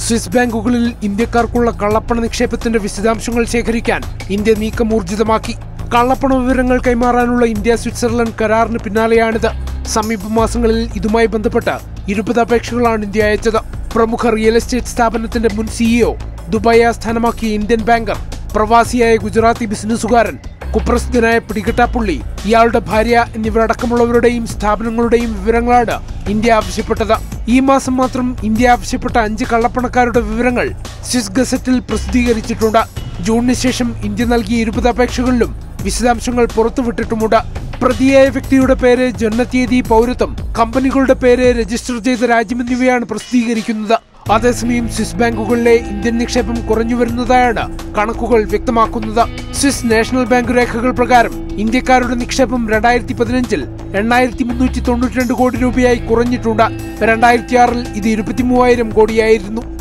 Swiss ബാങ്കുകളിൽ ഇന്ത്യക്കാർക്കുള്ള കള്ളപ്പണ നിക്ഷേപത്തിന്റെ വിശദാംശങ്ങൾ ശേഖരിക്കാൻ ഇന്ത്യ നീക്കം ഊർജിതമാക്കി കള്ളപ്പണ വിവരങ്ങൾ കൈമാറാനുള്ള ഇന്ത്യ സ്വിറ്റ്സർലൻഡ് കരാറിന് പിന്നാലെയാണിത് സമീപ മാസങ്ങളിൽ ഇതുമായി ബന്ധപ്പെട്ട് ഇരുപത് അപേക്ഷകളാണ് ഇന്ത്യ അയച്ചത് പ്രമുഖ റിയൽ എസ്റ്റേറ്റ് സ്ഥാപനത്തിന്റെ മുൻ സിഇഒ ദുബായ് ആസ്ഥാനമാക്കിയ ഇന്ത്യൻ ബാങ്കർ പ്രവാസിയായ ഗുജറാത്തി ബിസിനസ്സുകാരൻ കുപ്രസിദ്ധനായ പിടികിട്ടാപ്പുള്ളി ഇയാളുടെ ഭാര്യ എന്നിവരടക്കമുള്ളവരുടെയും സ്ഥാപനങ്ങളുടെയും വിവരങ്ങളാണ് ഇന്ത്യ ആവശ്യപ്പെട്ടത് ഈ മാസം മാത്രം ഇന്ത്യ ആവശ്യപ്പെട്ട അഞ്ച് കള്ളപ്പണക്കാരുടെ വിവരങ്ങൾ സ്വിസ് ഗസറ്റിൽ പ്രസിദ്ധീകരിച്ചിട്ടുണ്ട് ജൂണിന് ശേഷം ഇന്ത്യ നൽകിയ ഇരുപത് അപേക്ഷകളിലും വിശദാംശങ്ങൾ പുറത്തുവിട്ടിട്ടുമുണ്ട് പ്രതിയായ വ്യക്തിയുടെ പേര് ജന്മതീയതി പൗരത്വം കമ്പനികളുടെ പേര് രജിസ്റ്റർ ചെയ്ത രാജ്യം എന്നിവയാണ് പ്രസിദ്ധീകരിക്കുന്നത് അതേസമയം സ്വിസ് ബാങ്കുകളിലെ ഇന്ത്യൻ നിക്ഷേപം കുറഞ്ഞു വരുന്നതായാണ് കണക്കുകൾ വ്യക്തമാക്കുന്നത് സ്വിസ് നാഷണൽ ബാങ്ക് രേഖകൾ പ്രകാരം ഇന്ത്യക്കാരുടെ നിക്ഷേപം രണ്ടായിരത്തി പതിനഞ്ചിൽ എണ്ണായിരത്തി മുന്നൂറ്റി തൊണ്ണൂറ്റി രണ്ട് കോടി രൂപയായി കുറഞ്ഞിട്ടുണ്ട് രണ്ടായിരത്തി ആറിൽ ഇത് ഇരുപത്തി മൂവായിരം കോടിയായിരുന്നു